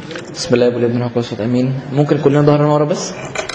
بسم الله والابن والروح القدس امين ممكن كلنا ظهرنا ورا بس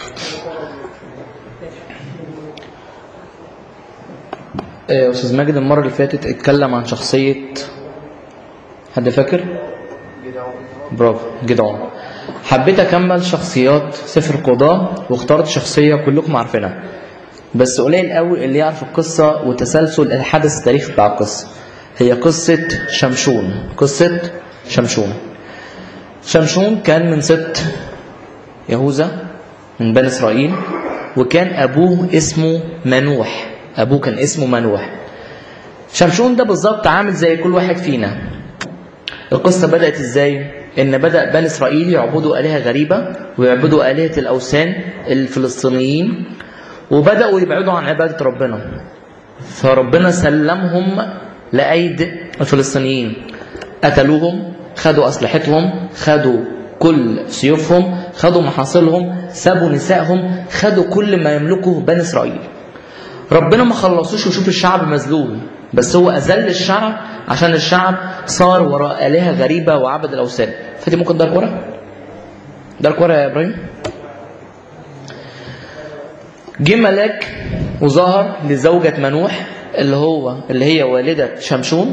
آه، استاذ ماجد المره اللي فاتت اتكلم عن شخصيه حد فاكر برافو جدعون حبيت اكمل شخصيات سفر القضاء واخترت شخصيه كلكم عارفينها بس قليل قوي اللي يعرف القصه وتسلسل الحدث التاريخي بتاع القصه هي قصه شمشون قصه شمشون شمشون كان من ست يهوذا من بني اسرائيل وكان ابوه اسمه منوح ابوه كان اسمه منوح شمشون ده بالظبط عامل زي كل واحد فينا القصه بدات ازاي ان بدا بني اسرائيل يعبدوا الهه غريبه ويعبدوا الهه الاوثان الفلسطينيين وبداوا يبعدوا عن عباده ربنا فربنا سلمهم لايدي الفلسطينيين قتلوهم خدوا اسلحتهم خدوا كل سيوفهم خدوا محاصيلهم سابوا نسائهم خدوا كل ما يملكه بني اسرائيل ربنا ما خلصوش وشوف الشعب مذلول بس هو اذل الشعب عشان الشعب صار وراء الهه غريبه وعبد الاوثان فدي ممكن دارك ورا دارك ورا يا ابراهيم جه ملاك وظهر لزوجة منوح اللي هو اللي هي والدة شمشون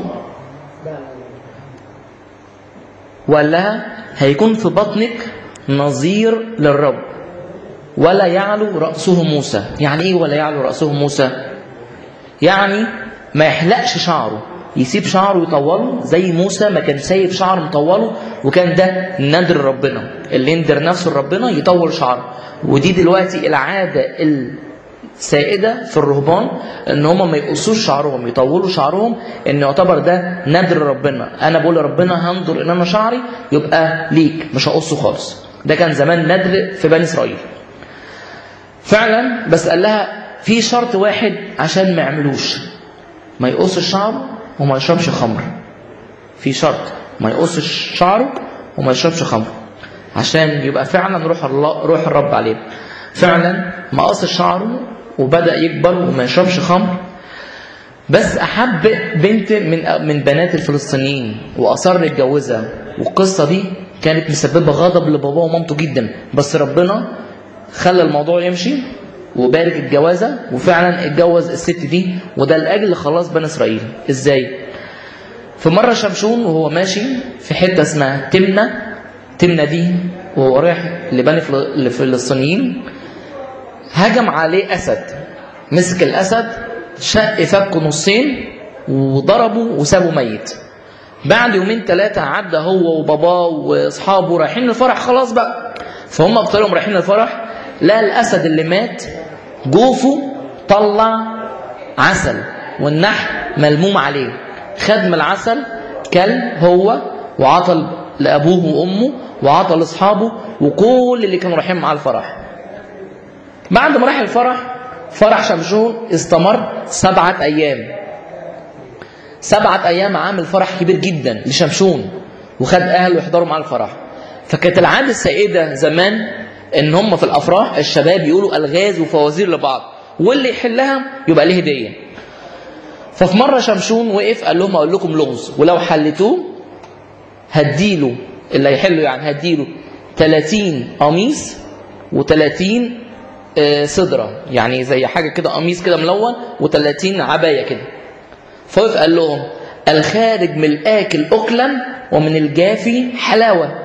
وقال لها هيكون في بطنك نظير للرب ولا يعلو رأسه موسى يعني ايه ولا يعلو رأسه موسى يعني ما يحلقش شعره يسيب شعره يطوله زي موسى ما كان سايب شعره مطوله وكان ده ندر ربنا اللي يندر نفسه لربنا يطول شعره ودي دلوقتي العادة السائدة في الرهبان ان هم ما يقصوش شعرهم يطولوا شعرهم ان يعتبر ده ندر ربنا انا بقول لربنا هنظر ان انا شعري يبقى ليك مش هقصه خالص ده كان زمان ندر في بني اسرائيل فعلا بس قال لها في شرط واحد عشان ما يعملوش ما يقصش شعره وما يشربش خمر في شرط ما يقصش شعره وما يشربش خمر عشان يبقى فعلا روح الله روح الرب عليه فعلا ما قصش شعره وبدا يكبر وما يشربش خمر بس احب بنت من من بنات الفلسطينيين واصر يتجوزها والقصه دي كانت مسببه غضب لباباه ومامته جدا بس ربنا خلى الموضوع يمشي وبارك الجوازة وفعلا اتجوز الست دي وده لأجل خلاص بني إسرائيل إزاي؟ في مرة شمشون وهو ماشي في حتة اسمها تمنة تمنة دي وهو رايح لبني الفلسطينيين هجم عليه أسد مسك الأسد شق فكه نصين وضربه وسابه ميت بعد يومين ثلاثة عدى هو وباباه واصحابه رايحين الفرح خلاص بقى فهم بطريقهم رايحين الفرح لقى الأسد اللي مات جوفه طلع عسل والنحل ملموم عليه خد من العسل كل هو وعطل لأبوه وأمه وعطل لأصحابه وكل اللي كانوا رايحين معاه الفرح بعد ما راح الفرح فرح شمشون استمر سبعة أيام سبعة أيام عامل فرح كبير جدا لشمشون وخد أهله يحضروا معاه الفرح فكانت العادة السائدة زمان ان هم في الافراح الشباب يقولوا الغاز وفوازير لبعض واللي يحلها يبقى ليه هديه ففي مره شمشون وقف قال لهم اقول لكم لغز ولو حلتوه هديله اللي هيحله يعني هديله 30 قميص و30 صدره يعني زي حاجه كده قميص كده ملون و30 عبايه كده فوقف قال لهم الخارج من الاكل اكلا ومن الجافي حلاوه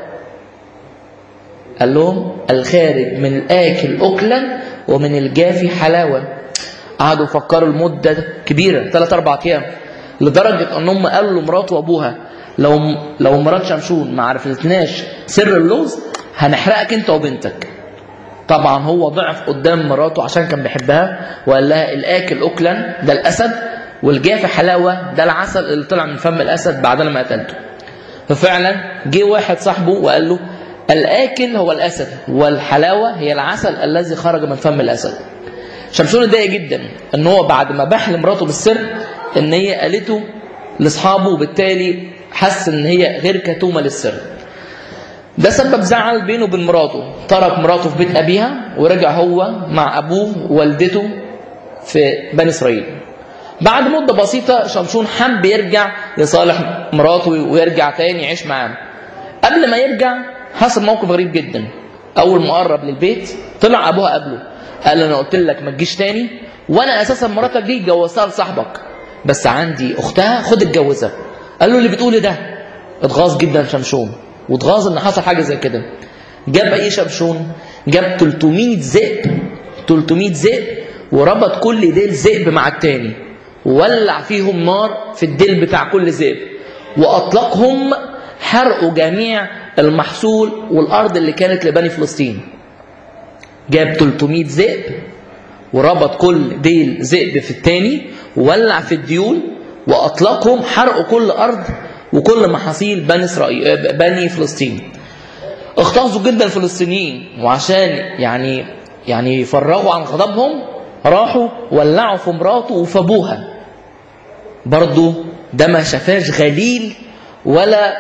قال لهم الخارج من الآكل أكلا ومن الجافي حلاوة قعدوا يفكروا لمدة كبيرة ثلاث أربع أيام لدرجة أنهم قالوا لمراته وأبوها لو لو مرات شمشون ما عرفتناش سر اللغز هنحرقك أنت وبنتك طبعا هو ضعف قدام مراته عشان كان بيحبها وقال لها الآكل أكلا ده الأسد والجافي حلاوة ده العسل اللي طلع من فم الأسد بعد ما قتلته ففعلا جه واحد صاحبه وقال له الآكل هو الأسد والحلاوة هي العسل الذي خرج من فم الأسد شمشون اتضايق جدا ان هو بعد ما بح لمراته بالسر ان هي قالته لاصحابه وبالتالي حس ان هي غير كتومه للسر ده سبب زعل بينه وبين مراته ترك مراته في بيت ابيها ورجع هو مع ابوه ووالدته في بني اسرائيل بعد مدة بسيطة شمشون حب يرجع لصالح مراته ويرجع تاني يعيش معاه قبل ما يرجع حصل موقف غريب جدا اول ما قرب للبيت طلع ابوها قبله قال له انا قلت لك ما تجيش تاني وانا اساسا مراتك دي جوزتها لصاحبك بس عندي اختها خد اتجوزها قال له اللي بتقولي ده اتغاظ جدا شمشون واتغاظ ان حصل حاجه زي كده جاب ايه شمشون جاب 300 ذئب 300 ذئب وربط كل ديل ذئب مع التاني وولع فيهم نار في الديل بتاع كل ذئب واطلقهم حرقوا جميع المحصول والارض اللي كانت لبني فلسطين جاب 300 ذئب وربط كل ديل ذئب في التاني وولع في الديول واطلقهم حرقوا كل ارض وكل محاصيل بني اسرائيل بني فلسطين اغتاظوا جدا الفلسطينيين وعشان يعني يعني يفرغوا عن غضبهم راحوا ولعوا في مراته وفابوها برضو ده ما شافاش غليل ولا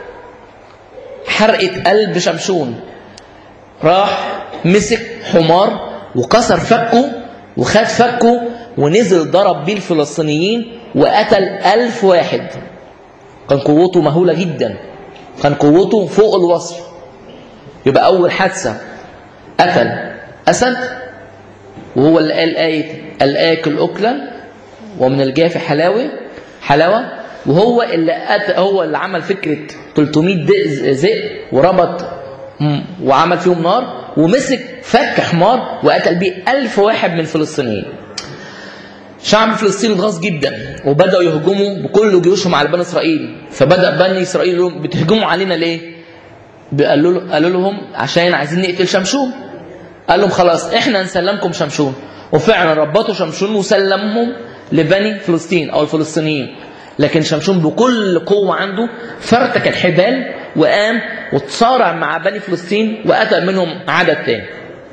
حرقة قلب شمشون راح مسك حمار وكسر فكه وخد فكه ونزل ضرب بيه الفلسطينيين وقتل ألف واحد كان قوته مهولة جدا كان قوته فوق الوصف يبقى أول حادثة قتل أسد وهو اللي قال آية الآكل أكلا ومن الجاف حلاوة حلاوة وهو اللي أت... هو اللي عمل فكرة 300 ذئب وربط وعمل فيهم نار ومسك فك حمار وقتل بيه ألف واحد من الفلسطينيين شعب فلسطين اتغاظ جدا وبدأوا يهجموا بكل جيوشهم على بني إسرائيل فبدأ بني إسرائيل يقولوا بتهجموا علينا ليه؟ قالوا قالوا لهم عشان عايزين نقتل شمشون قال لهم خلاص احنا نسلمكم شمشون وفعلا ربطوا شمشون وسلمهم لبني فلسطين او الفلسطينيين لكن شمشون بكل قوة عنده فرتك الحبال وقام وتصارع مع بني فلسطين وقتل منهم عدد تاني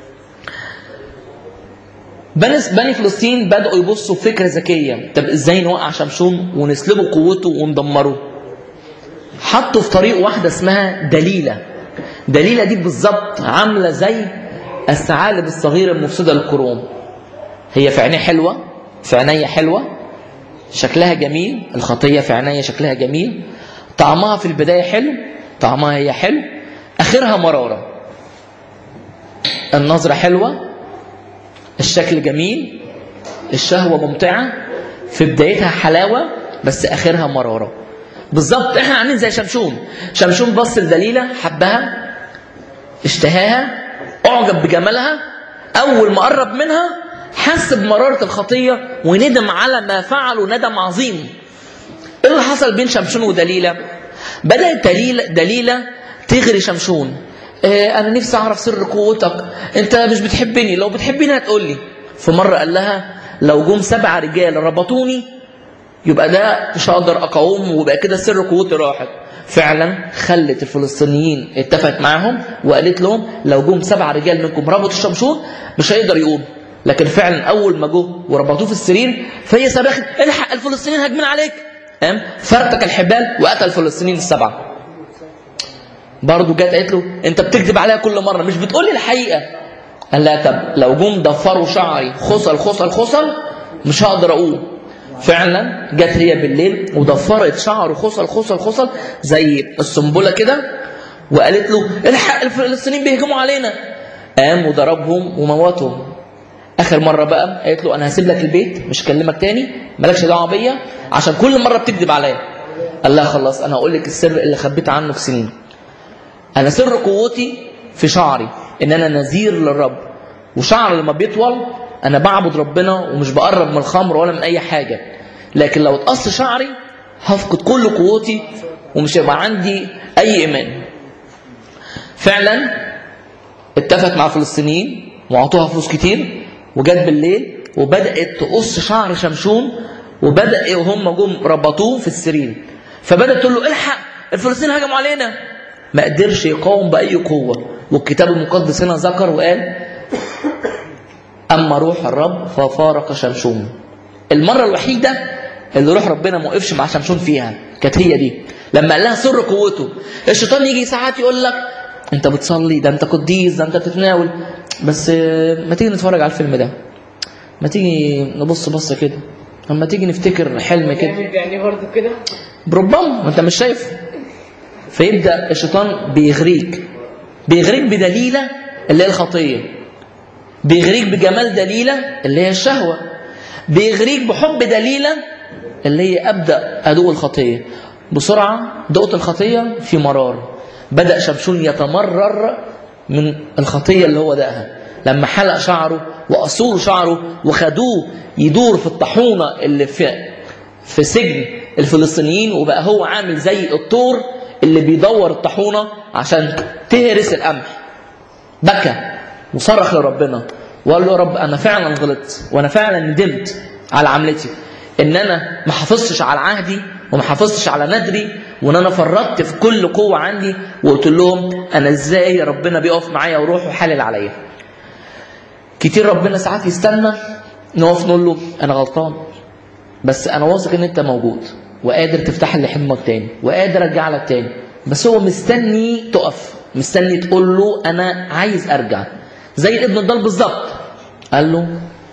بني بني فلسطين بدأوا يبصوا بفكرة ذكية طب ازاي نوقع شمشون ونسلبه قوته وندمره حطوا في طريق واحدة اسمها دليلة دليلة دي بالظبط عاملة زي الثعالب الصغيرة المفسدة للقرون هي في عينيه حلوة في عينيا حلوة شكلها جميل الخطية في عينيا شكلها جميل طعمها في البداية حلو طعمها هي حلو آخرها مرارة النظرة حلوة الشكل جميل الشهوة ممتعة في بدايتها حلاوة بس آخرها مرارة بالظبط احنا عاملين زي شمشون شمشون بص لدليلة حبها اشتهاها اعجب بجمالها اول ما قرب منها حس بمرارة الخطية وندم على ما فعله ندم عظيم ايه اللي حصل بين شمشون ودليلة بدأت دليلة, دليلة تغري شمشون اه انا نفسي اعرف سر قوتك انت مش بتحبني لو بتحبني هتقول لي في مرة قال لها لو جم سبع رجال ربطوني يبقى ده مش هقدر اقاوم ويبقى كده سر قوتي راحت فعلا خلت الفلسطينيين اتفقت معاهم وقالت لهم لو جم سبع رجال منكم ربطوا الشمشون مش هيقدر يقوم لكن فعلا اول ما جه وربطوه في السرير فهي صرخت الحق الفلسطينيين هاجمين عليك قام فرتك الحبال وقتل الفلسطينيين السبعه برضه جت قالت له انت بتكذب عليا كل مره مش بتقول لي الحقيقه قال لها طب لو جم ضفروا شعري خصل خصل خصل مش هقدر اقوم فعلا جت هي بالليل وضفرت شعره خصل خصل خصل زي السنبله كده وقالت له الحق الفلسطينيين بيهجموا علينا قام وضربهم وموتهم اخر مره بقى قالت له انا هسيب لك البيت مش هكلمك تاني مالكش دعوه بيا عشان كل مره بتكذب عليا قال لها خلاص انا هقول لك السر اللي خبيت عنه في سنين انا سر قوتي في شعري ان انا نذير للرب وشعر لما بيطول انا بعبد ربنا ومش بقرب من الخمر ولا من اي حاجه لكن لو اتقص شعري هفقد كل قوتي ومش هيبقى عندي اي ايمان فعلا اتفق مع الفلسطينيين وعطوها فلوس كتير وجت بالليل وبدأت تقص شعر شمشون وبدأ وهم جم ربطوه في السرير فبدأت تقول له الحق الفلسطينيين هجموا علينا ما قدرش يقاوم بأي قوة والكتاب المقدس هنا ذكر وقال أما روح الرب ففارق شمشون المرة الوحيدة اللي روح ربنا ما وقفش مع شمشون فيها كانت هي دي لما قال لها سر قوته الشيطان يجي ساعات يقول لك انت بتصلي ده انت قديس ده انت بتتناول بس ما تيجي نتفرج على الفيلم ده ما تيجي نبص بصه كده اما تيجي نفتكر حلم كده يعني برضه كده بربما ما انت مش شايف فيبدا الشيطان بيغريك بيغريك بدليلة اللي هي الخطية بيغريك بجمال دليلة اللي هي الشهوة بيغريك بحب دليلة اللي هي أبدأ أدوق الخطية بسرعة دقت الخطية في مرار بدأ شمشون يتمرر من الخطية اللي هو دقها لما حلق شعره وأصول شعره وخدوه يدور في الطاحونة اللي في في سجن الفلسطينيين وبقى هو عامل زي الطور اللي بيدور الطاحونة عشان تهرس القمح بكى وصرخ لربنا وقال له يا رب أنا فعلا غلطت وأنا فعلا ندمت على عملتي إن أنا ما حافظتش على عهدي وما حافظتش على ندري وان انا فرطت في كل قوه عندي وقلت لهم انا ازاي ربنا بيقف معايا وروح وحلل عليا كتير ربنا ساعات يستنى نقف نقول له انا غلطان بس انا واثق ان انت موجود وقادر تفتح لي حلمك تاني وقادر ارجع لك تاني بس هو مستني تقف مستني تقول له انا عايز ارجع زي الابن الضال بالظبط قال له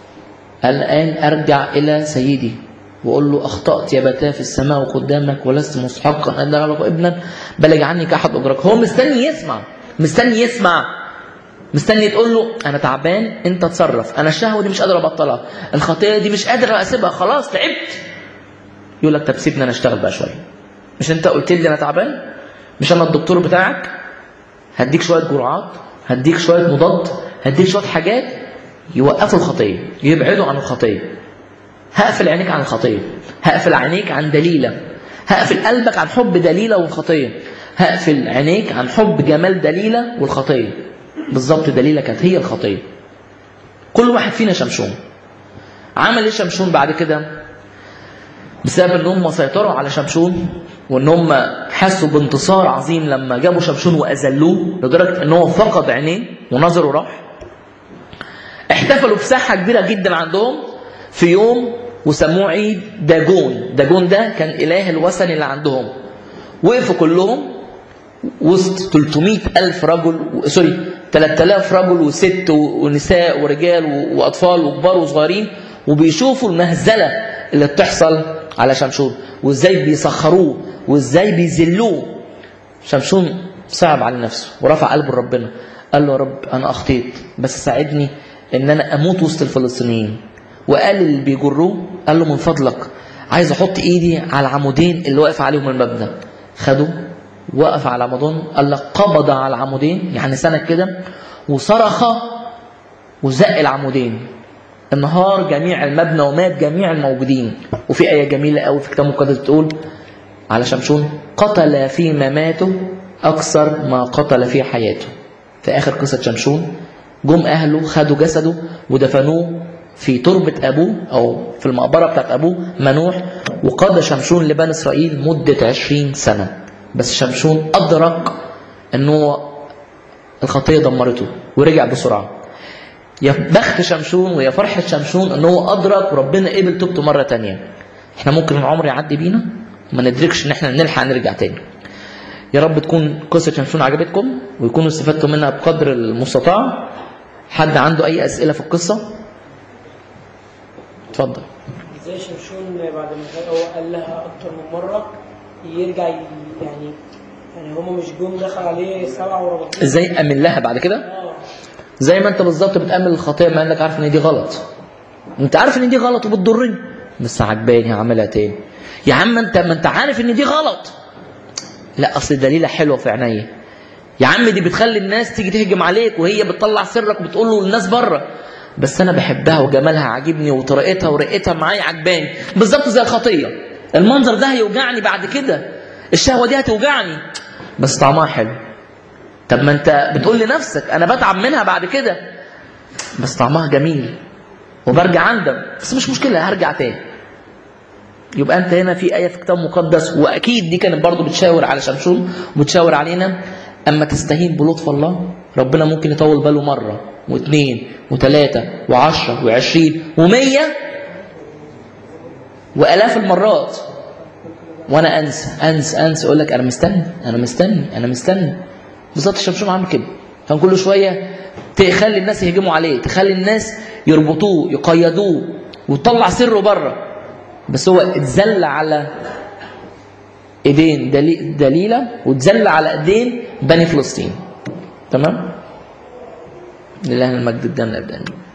الان ارجع الى سيدي وقول له اخطات يا بتاه في السماء قدامك ولست مستحقا ان لك ابنا بل اجعلني كاحد اجرك هو مستني يسمع مستني يسمع مستني تقول له انا تعبان انت تصرف انا الشهوه دي مش قادر ابطلها الخطيه دي مش قادر اسيبها خلاص تعبت يقول لك طب سيبني انا اشتغل بقى شويه مش انت قلت لي انا تعبان مش انا الدكتور بتاعك هديك شويه جرعات هديك شويه مضاد هديك شويه حاجات يوقفوا الخطيه يبعدوا عن الخطيه هقفل عينيك عن الخطيه هقفل عينيك عن دليله هقفل قلبك عن حب دليله والخطيه هقفل عينيك عن حب جمال دليله والخطيه بالظبط دليله كانت هي الخطيه كل واحد فينا شمشون عمل ايه شمشون بعد كده بسبب ان هم سيطروا على شمشون وان هم حسوا بانتصار عظيم لما جابوا شمشون واذلوه لدرجه ان هو فقد عينيه ونظره راح احتفلوا في ساحه كبيره جدا عندهم في يوم وسموه عيد داجون داجون ده كان اله الوثن اللي عندهم وقفوا كلهم وسط 300 ألف رجل سوري 3000 رجل وست ونساء ورجال وأطفال وكبار وصغيرين وبيشوفوا المهزلة اللي بتحصل على شمشون وازاي بيسخروه وازاي بيذلوه شمشون صعب على نفسه ورفع قلبه لربنا قال له يا رب انا اخطيت بس ساعدني ان انا اموت وسط الفلسطينيين وقال اللي بيجروه قال له من فضلك عايز احط ايدي على العمودين اللي واقف عليهم المبنى خده وقف على عمودين قال لك قبض على العمودين يعني سنة كده وصرخ وزق العمودين انهار جميع المبنى ومات جميع الموجودين وفي آية جميلة قوي في الكتاب المقدس بتقول على شمشون قتل في مماته أكثر ما قتل في حياته في آخر قصة شمشون جم أهله خدوا جسده ودفنوه في تربة أبوه أو في المقبرة بتاعت أبوه منوح وقاد شمشون لبني إسرائيل مدة عشرين سنة بس شمشون أدرك أنه الخطية دمرته ورجع بسرعة يا بخت شمشون ويا فرحة شمشون أنه أدرك وربنا قبل توبته مرة تانية احنا ممكن العمر يعدي بينا ما ندركش ان احنا نلحق نرجع تاني يا رب تكون قصة شمشون عجبتكم ويكونوا استفدتوا منها بقدر المستطاع حد عنده أي أسئلة في القصة اتفضل ازاي شمشون بعد ما هو قال لها اكتر من مره يرجع ي- يعني يعني هما مش جم دخل عليه سبعه ورباطين ازاي امن لها بعد كده اه زي ما انت بالظبط بتامن الخطيه مع انك عارف ان دي غلط انت عارف ان دي غلط وبتضرني بس عجباني هعملها تاني يا عم انت ما انت عارف ان دي غلط لا اصل دليله حلوه في عينيا يا عم دي بتخلي الناس تيجي تهجم عليك وهي بتطلع سرك وبتقول له للناس بره بس انا بحبها وجمالها عاجبني وطريقتها ورقتها معايا عجباني بالظبط زي الخطيه المنظر ده هيوجعني بعد كده الشهوه دي هتوجعني بس طعمها حلو طب ما انت بتقول لنفسك انا بتعب منها بعد كده بس طعمها جميل وبرجع اندم بس مش مشكله هرجع تاني يبقى انت هنا في ايه في كتاب مقدس واكيد دي كانت برضو بتشاور على شمشون وبتشاور علينا اما تستهين بلطف الله ربنا ممكن يطول باله مره واثنين وثلاثه وعشره وعشرين ومية والاف المرات وانا انسى انسى انسى اقول لك انا مستني انا مستني انا مستني بالظبط شمشون عامل كده كان كل شويه تخلي الناس يهجموا عليه تخلي الناس يربطوه يقيدوه وتطلع سره بره بس هو اتذل على ايدين دلي- دليله واتذل على ايدين بني فلسطين تمام لله المجد الدم الأبدان